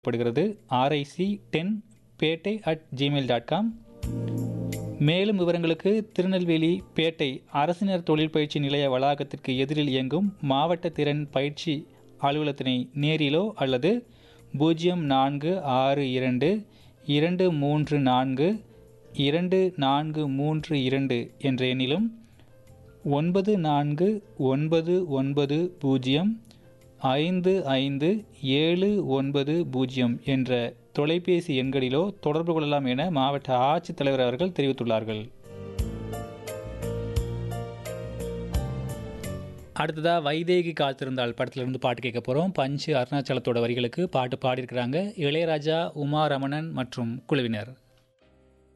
படுகிறது RIC ten Pettai at Gmail dot com மேலும் விவரங்களுக்கு திருநெல்வேலி பேட்டை அரசினர் தொழில் பயிற்சி நிலைய வளாகத்திற்கு எதிரில் இயங்கும் மாவட்ட திறன் பயிற்சி அலுவலகத்தினை நேரிலோ அல்லது பூஜ்ஜியம் நான்கு ஆறு இரண்டு இரண்டு மூன்று நான்கு இரண்டு நான்கு மூன்று இரண்டு என்ற எண்ணிலும் ஒன்பது நான்கு ஒன்பது ஒன்பது பூஜ்ஜியம் ஐந்து ஐந்து ஏழு ஒன்பது பூஜ்ஜியம் என்ற தொலைபேசி எண்களிலோ தொடர்பு கொள்ளலாம் என மாவட்ட ஆட்சித்தலைவர் அவர்கள் தெரிவித்துள்ளார்கள் அடுத்ததாக வைதேகி காத்திருந்தாள் படத்திலிருந்து பாட்டு கேட்க போகிறோம் பஞ்சு அருணாச்சலத்தோட வரிகளுக்கு பாட்டு பாடியிருக்கிறாங்க இளையராஜா உமா ரமணன் மற்றும் குழுவினர்